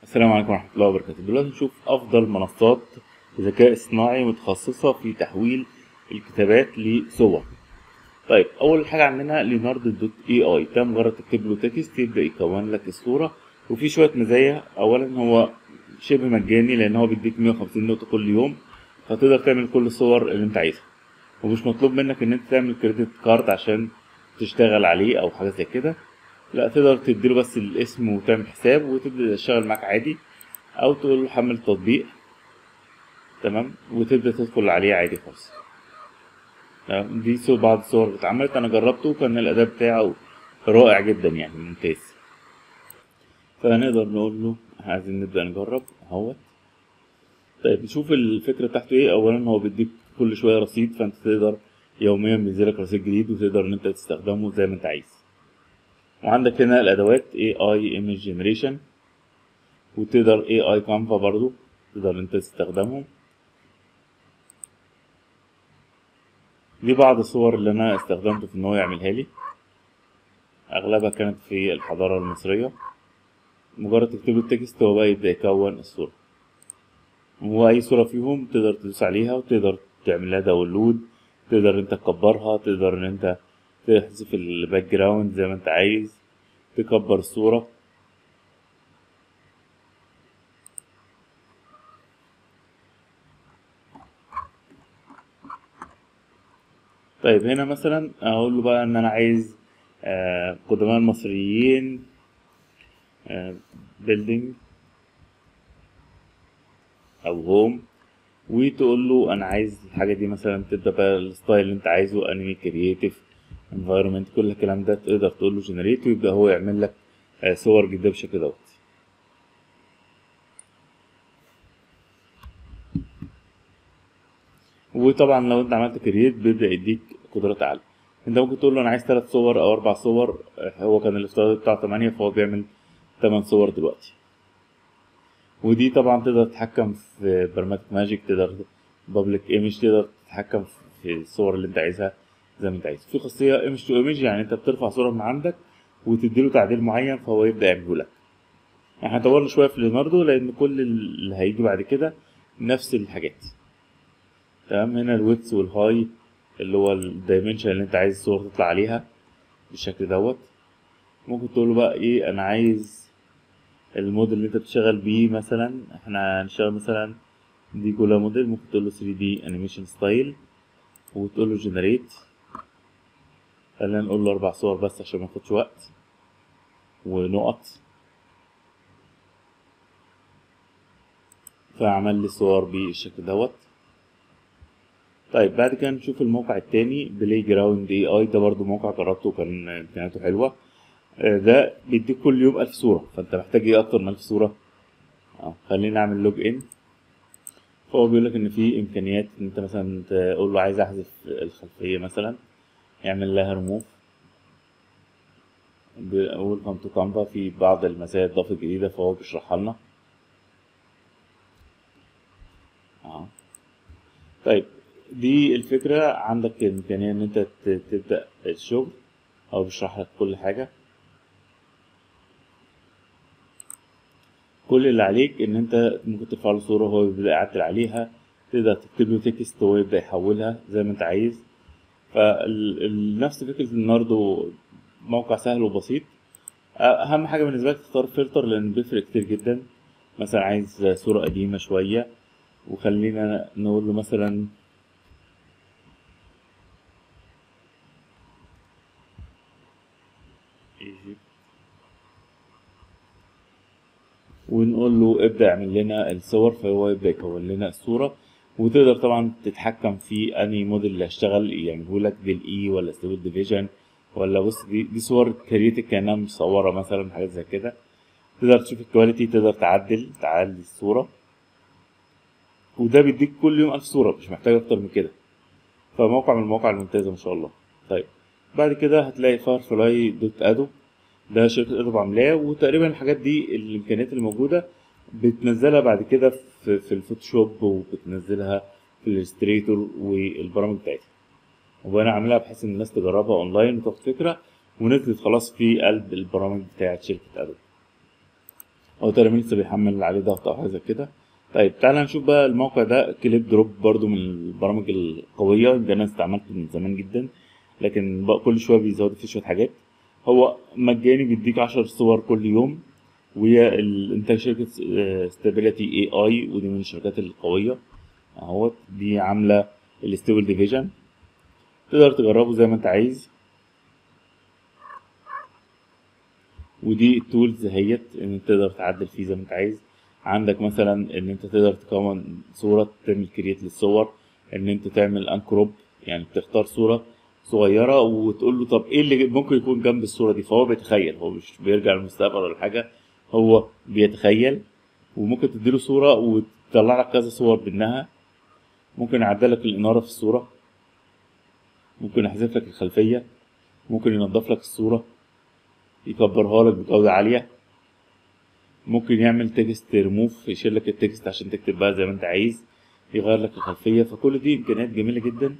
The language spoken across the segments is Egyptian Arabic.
السلام عليكم ورحمة الله وبركاته دلوقتي نشوف أفضل منصات ذكاء اصطناعي متخصصة في تحويل الكتابات لصور طيب أول حاجة عندنا ليوناردو دوت اي اي ده مجرد تكتب له تكست يبدأ يكون لك الصورة وفي شوية مزايا أولا هو شبه مجاني لأن هو بيديك 150 نقطة كل يوم فتقدر تعمل كل الصور اللي أنت عايزها ومش مطلوب منك إن أنت تعمل كريدت كارد عشان تشتغل عليه أو حاجة زي كده لا تقدر تديله بس الاسم وتعمل حساب وتبدأ يشتغل معاك عادي أو تقول له حمل التطبيق تمام وتبدأ تدخل عليه عادي خالص تمام دي صور بعض الصور اللي اتعملت أنا جربته كان الأداء بتاعه رائع جدا يعني ممتاز فنقدر نقول له عايزين نبدأ نجرب اهوت طيب نشوف الفكرة بتاعته ايه أولا هو بيديك كل شوية رصيد فأنت تقدر يوميا بينزلك رصيد جديد وتقدر إن أنت تستخدمه زي ما أنت عايز وعندك هنا الادوات AI image generation وتقدر AI canva برضو تقدر انت تستخدمهم دي بعض الصور اللي انا استخدمته في ان هو يعملها لي اغلبها كانت في الحضارة المصرية مجرد تكتب له التكست هو بقى يبدأ يكون الصورة واي صورة فيهم تقدر تدوس عليها وتقدر تعمل لها داونلود تقدر انت تكبرها تقدر ان انت تحذف الباك جراوند زي ما انت عايز تكبر الصورة طيب هنا مثلا اقول له بقى ان انا عايز آه قدماء المصريين آه بيلدينج او هوم وتقول له انا عايز الحاجه دي مثلا تبدا بقى الستايل اللي انت عايزه انمي كرييتيف انفايرمنت كل الكلام ده تقدر تقول له جنريت ويبدا هو يعمل لك صور جديده بالشكل دوت وطبعا لو انت عملت كرييت بيبدا يديك قدرات اعلى انت ممكن تقول له انا عايز ثلاث صور او اربع صور هو كان الافتراضي بتاعه 8 فهو بيعمل 8 صور دلوقتي ودي طبعا تقدر تتحكم في برنامج ماجيك تقدر بابليك ايمج تقدر تتحكم في الصور اللي انت عايزها زي ما انت عايز في خاصيه ايمج تو ايمج يعني انت بترفع صوره من عندك وتديله تعديل معين فهو يبدا يعمله لك احنا طولنا شويه في ليوناردو لان كل اللي هيجي بعد كده نفس الحاجات تمام هنا الويتس والهاي اللي هو الدايمنشن اللي انت عايز الصور تطلع عليها بالشكل دوت ممكن تقول له بقى ايه انا عايز الموديل اللي انت بتشتغل بيه مثلا احنا هنشتغل مثلا دي كلها موديل ممكن تقول له 3 دي انيميشن ستايل وتقول له جنريت خلينا نقول له اربع صور بس عشان ما ياخدش وقت ونقط فعمل لي صور بالشكل دوت طيب بعد كده نشوف الموقع التاني بلاي جراوند اي اي ده برضو موقع جربته وكان امكانياته حلوه ده بيديك كل يوم ألف صورة فأنت محتاج إيه أكتر من ألف صورة؟ أه خلينا نعمل لوج إن فهو بيقول لك إن في إمكانيات إن أنت مثلا تقول له عايز أحذف الخلفية مثلا يعمل لها ريموف ويلكم تو كانفا في بعض المزايا اتضافت جديدة فهو بيشرحها لنا أه طيب دي الفكرة عندك إمكانية إن أنت تبدأ الشغل أو بيشرح لك كل حاجة كل اللي عليك ان انت ممكن ترفع له صوره وهو يبدا يعدل عليها تقدر تكتب له تكست وهو يبدا يحولها زي ما انت عايز فنفس فكره ليوناردو موقع سهل وبسيط اهم حاجه بالنسبه لك تختار فلتر لان بيفرق كتير جدا مثلا عايز صوره قديمه شويه وخلينا نقول له مثلا ونقول له ابدا اعمل لنا الصور فهو يبدا يكون لنا الصوره وتقدر طبعا تتحكم في انهي موديل اللي هيشتغل يعمله لك بالاي ولا ستيبل ديفيجن ولا بص دي, دي صور كريتك كانها مصوره مثلا حاجات زي كده تقدر تشوف الكواليتي تقدر تعدل تعلي الصوره وده بيديك كل يوم ألف صورة مش محتاج أكتر من كده فموقع من المواقع الممتازة ما شاء الله طيب بعد كده هتلاقي فايرفلاي دوت ادو ده شركة ادوب عاملاه وتقريبا الحاجات دي الامكانيات اللي موجودة بتنزلها بعد كده في, في الفوتوشوب وبتنزلها في الالستريتور والبرامج بتاعتها وانا عاملها بحيث ان الناس تجربها اونلاين وتاخد فكرة ونزلت خلاص في قلب البرامج بتاعت شركة ادوب هو تقريبا لسه بيحمل عليه ضغط او حاجه زي كده طيب تعالى نشوف بقى الموقع ده كليب دروب برضو من البرامج القويه اللي انا استعملته من زمان جدا لكن بقى كل شويه بيزود فيه شويه حاجات هو مجاني بيديك عشر صور كل يوم وهي الانتاج شركه ستابيليتي اي اي ودي من الشركات القويه اهوت دي عامله الستيبل ديفيجن تقدر تجربه زي ما انت عايز ودي التولز هيت ان انت تقدر تعدل فيه زي ما انت عايز عندك مثلا ان انت تقدر تكون صورة تعمل كريت للصور ان انت تعمل انكروب يعني بتختار صورة صغيرة وتقول له طب ايه اللي ممكن يكون جنب الصورة دي فهو بيتخيل هو مش بيرجع للمستقبل ولا حاجة هو بيتخيل وممكن تديله صورة وتطلع لك كذا صور منها ممكن يعدل لك الإنارة في الصورة ممكن يحذف لك الخلفية ممكن ينظف لك الصورة يكبرها لك بجودة عالية ممكن يعمل تكست ريموف يشيل لك التكست عشان تكتب بقى زي ما انت عايز يغير لك الخلفية فكل دي إمكانيات جميلة جدا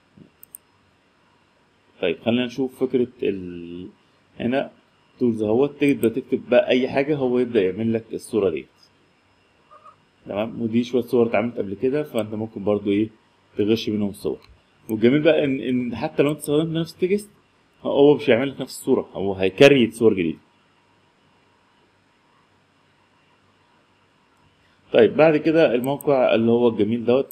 طيب خلينا نشوف فكرة ال... هنا تولز اهوت تقدر تكتب بقى أي حاجة هو يبدأ يعمل لك الصورة ديت تمام ودي شوية صور اتعملت قبل كده فأنت ممكن برضو إيه تغش منهم الصور والجميل بقى إن إن حتى لو أنت استخدمت نفس التكست هو مش هيعمل لك نفس الصورة هو هيكريت صور جديدة طيب بعد كده الموقع اللي هو الجميل دوت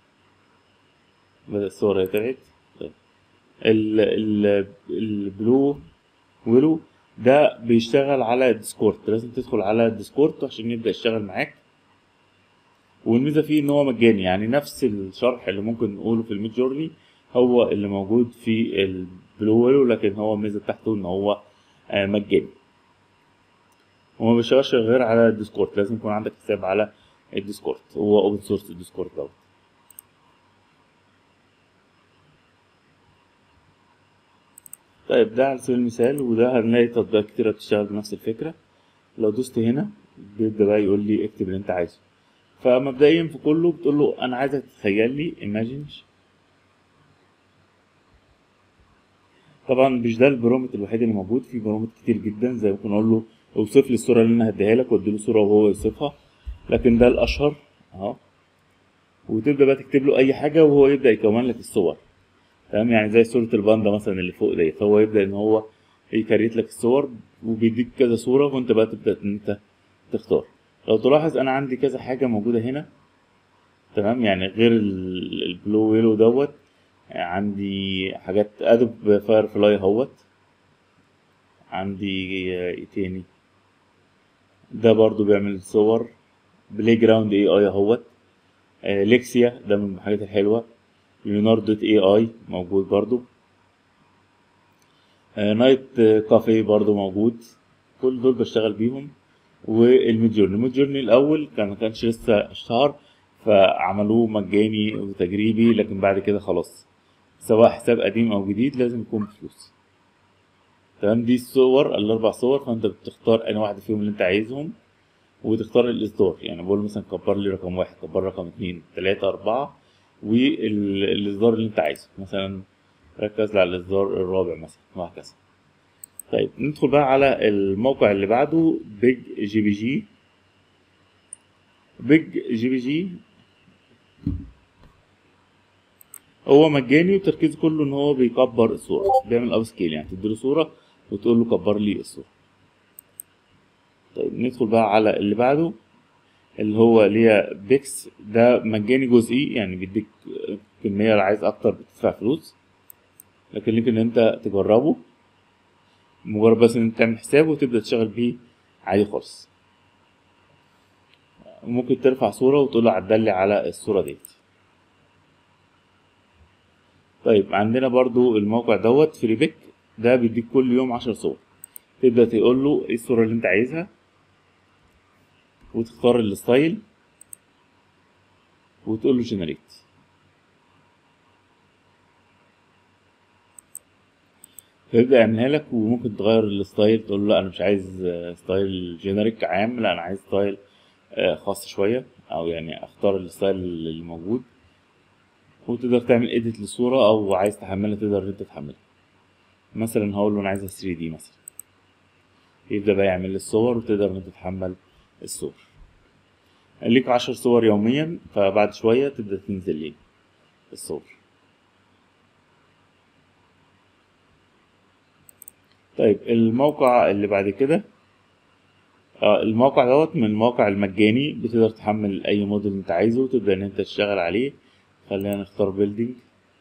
بدأ الصور هي طلعت طيب ال ال البلو ويلو ده بيشتغل على ديسكورد لازم تدخل على ديسكورد عشان يبدأ يشتغل معاك والميزة فيه ان هو مجاني يعني نفس الشرح اللي ممكن نقوله في الميد جورني هو اللي موجود في البلو ويلو لكن هو الميزة بتاعته ان هو آه، مجاني وما بيشتغلش غير على الديسكورد لازم يكون عندك حساب على الديسكورد هو اوبن سورس الديسكورد دوت طيب ده على سبيل المثال وده هنلاقي تطبيقات كتيرة بتشتغل بنفس الفكرة لو دوست هنا بيبدأ بقى يقول لي اكتب اللي انت عايزه فمبدئيا في كله بتقول له انا عايزك تتخيل لي imagine طبعا مش ده البرومت الوحيد اللي موجود في برومت كتير جدا زي ممكن اقول له اوصف لي الصورة اللي انا هديها لك واديله صورة وهو يوصفها لكن ده الاشهر اهو وتبدأ بقى تكتب له اي حاجة وهو يبدأ يكون لك الصور تمام يعني زي صورة الباندا مثلا اللي فوق ديت هو يبدأ ان هو يكريت لك الصور وبيديك كذا صورة وانت بقى تبدأ ان انت تختار لو تلاحظ انا عندي كذا حاجة موجودة هنا تمام يعني غير ال- البلو ويلو دوت عندي حاجات ادوب فاير فلاي اهوت عندي آه، ايه تاني ده برضو بيعمل صور بلاي جراوند اي اي اهوت آه، ليكسيا ده من الحاجات الحلوة ليوناردو اي اي موجود برضو آه، نايت آه، كافيه برضو موجود كل دول بشتغل بيهم والميد جورني الميد جورني الاول كان ما كانش لسه اشتهر فعملوه مجاني وتجريبي لكن بعد كده خلاص سواء حساب قديم او جديد لازم يكون بفلوس تمام دي الصور الاربع صور فانت بتختار اي واحده فيهم اللي انت عايزهم وتختار الاصدار يعني بقول مثلا كبر لي رقم واحد كبر رقم اتنين تلاتة اربعة والاصدار اللي انت عايزه مثلا ركز على الاصدار الرابع مثلا وهكذا طيب ندخل بقى على الموقع اللي بعده بيج جي بي جي بيج جي بي جي هو مجاني وتركيزه كله ان هو بيكبر الصورة بيعمل اب سكيل يعني تديله صورة وتقول له كبر لي الصورة طيب ندخل بقى على اللي بعده اللي هو ليا بيكس ده مجاني جزئي يعني بيديك كمية اللي عايز اكتر بتدفع فلوس لكن ليك ان انت تجربه مجرد بس ان انت تعمل حساب وتبدأ تشتغل بيه عادي خالص ممكن ترفع صورة وتقول له عدل لي على الصورة ديت طيب عندنا برضو الموقع دوت فريبيك ده بيديك كل يوم عشر صور تبدأ تقول له ايه الصورة اللي انت عايزها وتختار الستايل وتقول له جنريت فيبدأ يعملها لك وممكن تغير الستايل تقول له لا انا مش عايز آه، ستايل جينيريك عام لا انا عايز ستايل آه، خاص شوية او يعني اختار الستايل اللي موجود وتقدر تعمل اديت للصورة او عايز تحملها تقدر ان انت تحملها مثلا هقول له انا عايزها 3 دي مثلا يبدأ بقى يعمل لي الصور وتقدر ان انت تحمل الصور ليك عشر صور يوميا فبعد شوية تبدأ تنزل لي الصور طيب الموقع اللي بعد كده آه الموقع دوت من المواقع المجاني بتقدر تحمل اي موديل انت عايزه وتبدأ ان انت تشتغل عليه خلينا نختار بيلدينج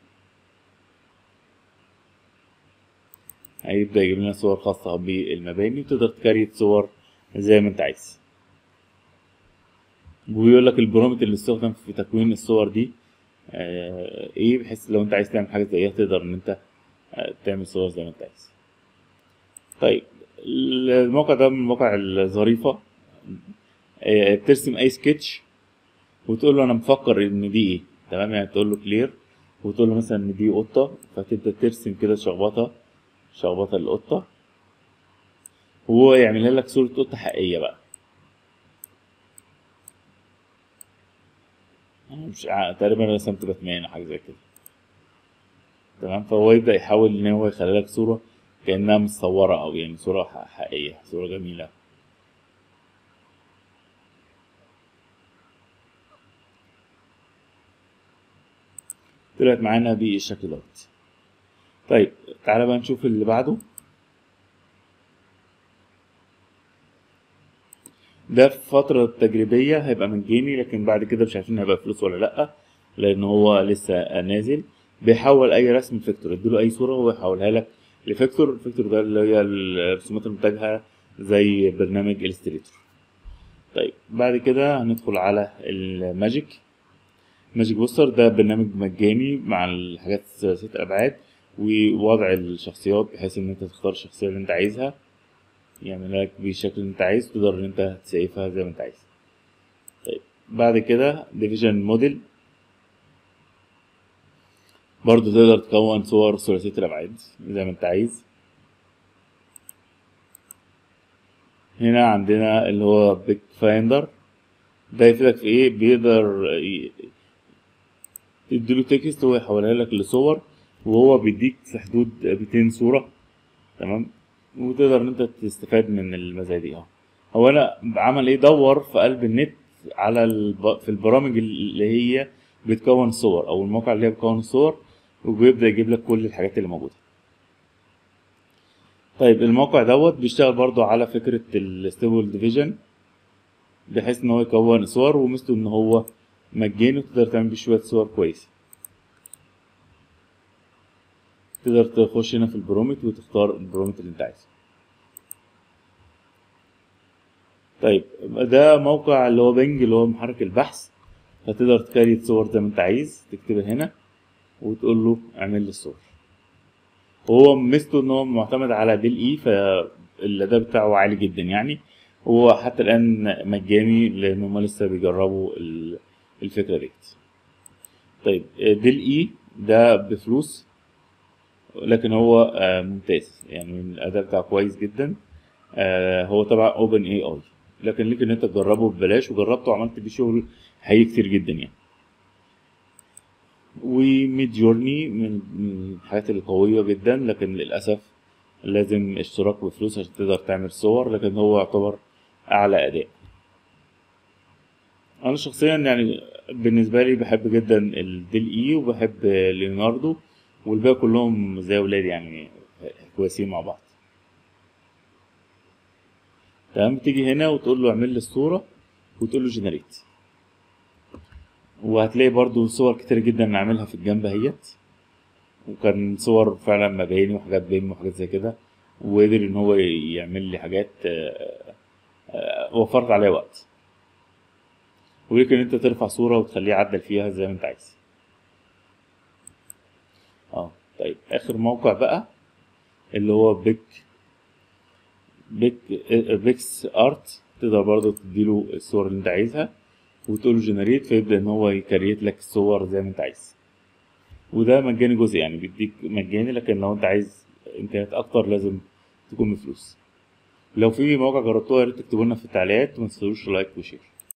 هيبدأ يجيب لنا صور خاصة بالمباني وتقدر تكريت صور زي ما انت عايز وبيقول لك البرومت اللي استخدم في تكوين الصور دي آه ايه بحيث لو انت عايز تعمل حاجة زيها تقدر ان انت آه تعمل صور زي ما انت عايز طيب الموقع ده من المواقع الظريفة آه بترسم اي سكتش وتقول له انا مفكر ان دي ايه تمام يعني تقول له كلير وتقول له مثلا ان دي قطة فتبدأ ترسم كده شخبطة شخبطة القطة وهو يعملها لك صورة قطة حقيقية بقى مش ع- تقريبا رسمت باتمان او حاجة زي كده تمام فهو يبدأ يحاول ان هو يخلي لك صورة كأنها متصورة او يعني صورة ح- حقيقية صورة جميلة طلعت معانا بالشكل دوت طيب تعالى بقى نشوف اللي بعده ده في فترة تجريبية هيبقى مجاني لكن بعد كده مش عارفين هيبقى فلوس ولا لأ لأن هو لسه نازل بيحول أي رسم فيكتور اديله أي صورة هو يحولها لك لفيكتور الفيكتور ده اللي هي الرسومات المتجهة زي برنامج إلستريتور طيب بعد كده هندخل على الماجيك ماجيك بوستر ده برنامج مجاني مع الحاجات ثلاثية الأبعاد ووضع الشخصيات بحيث إن أنت تختار الشخصية اللي أنت عايزها يعمل لك بالشكل اللي أنت عايز تقدر إن أنت تسيفها زي ما أنت عايز طيب بعد كده ديفيجن موديل برضو تقدر تكون صور ثلاثية الأبعاد زي ما أنت عايز هنا عندنا اللي هو بيك فايندر ده يفيدك في ايه بيقدر ي- تديله تكست هو يحولها لك لصور وهو بيديك في حدود 200 صورة تمام وتقدر ان انت تستفاد من المزايا دي اه هو انا عمل ايه دور في قلب النت على الب... في البرامج اللي هي بتكون صور او الموقع اللي هي بتكون صور وبيبدأ يجيب لك كل الحاجات اللي موجودة طيب الموقع دوت بيشتغل برضو على فكرة الستيبل ديفيجن بحيث ان هو يكون صور ومثله ان هو مجاني وتقدر تعمل بيه شوية صور كويسة تقدر تخش هنا في البرومت وتختار البرومت اللي انت عايزه طيب ده موقع اللي هو بنج اللي هو محرك البحث فتقدر تكريت صور زي ما انت عايز تكتبها هنا وتقول له اعمل لي الصور وهو ميزته ان هو معتمد على ديل اي فالاداء بتاعه عالي جدا يعني هو حتى الان مجاني لان هم لسه بيجربوا ال- الفكره ديت طيب ديل اي ده بفلوس لكن هو آه، ممتاز يعني الاداء بتاعه كويس جدا آه، هو تبع اوبن اي اي لكن ليك ان انت تجربه ببلاش وجربته وعملت بيه شغل حقيقي كتير جدا يعني وميد جورني من من الحاجات القوية جدا لكن للأسف لازم اشتراك بفلوس عشان تقدر تعمل صور لكن هو يعتبر أعلى أداء أنا شخصيا يعني بالنسبة لي بحب جدا الديل إي وبحب ليوناردو والباقي كلهم زي ولادي يعني كويسين مع بعض تمام تيجي هنا وتقول له اعمل لي الصورة وتقول له جنريت وهتلاقي برضو صور كتير جدا نعملها في الجنب اهيت وكان صور فعلا مباني وحاجات بيم وحاجات زي كده وقدر ان هو يعمل لي حاجات آه، آه، وفرت عليا وقت ويمكن انت ترفع صورة وتخليه يعدل فيها زي ما انت عايز اه طيب اخر موقع بقى اللي هو بيك بيك بيكس ارت تقدر برضو تديله الصور اللي انت عايزها وتقول له جنريت فيبدأ ان هو يكريت لك الصور زي ما انت عايز وده مجاني جزء يعني بيديك مجاني لكن لو انت عايز امكانيات اكتر لازم تكون بفلوس لو في موقع جربتوه يا ريت تكتبوا لنا في التعليقات وما تنسوش لايك وشير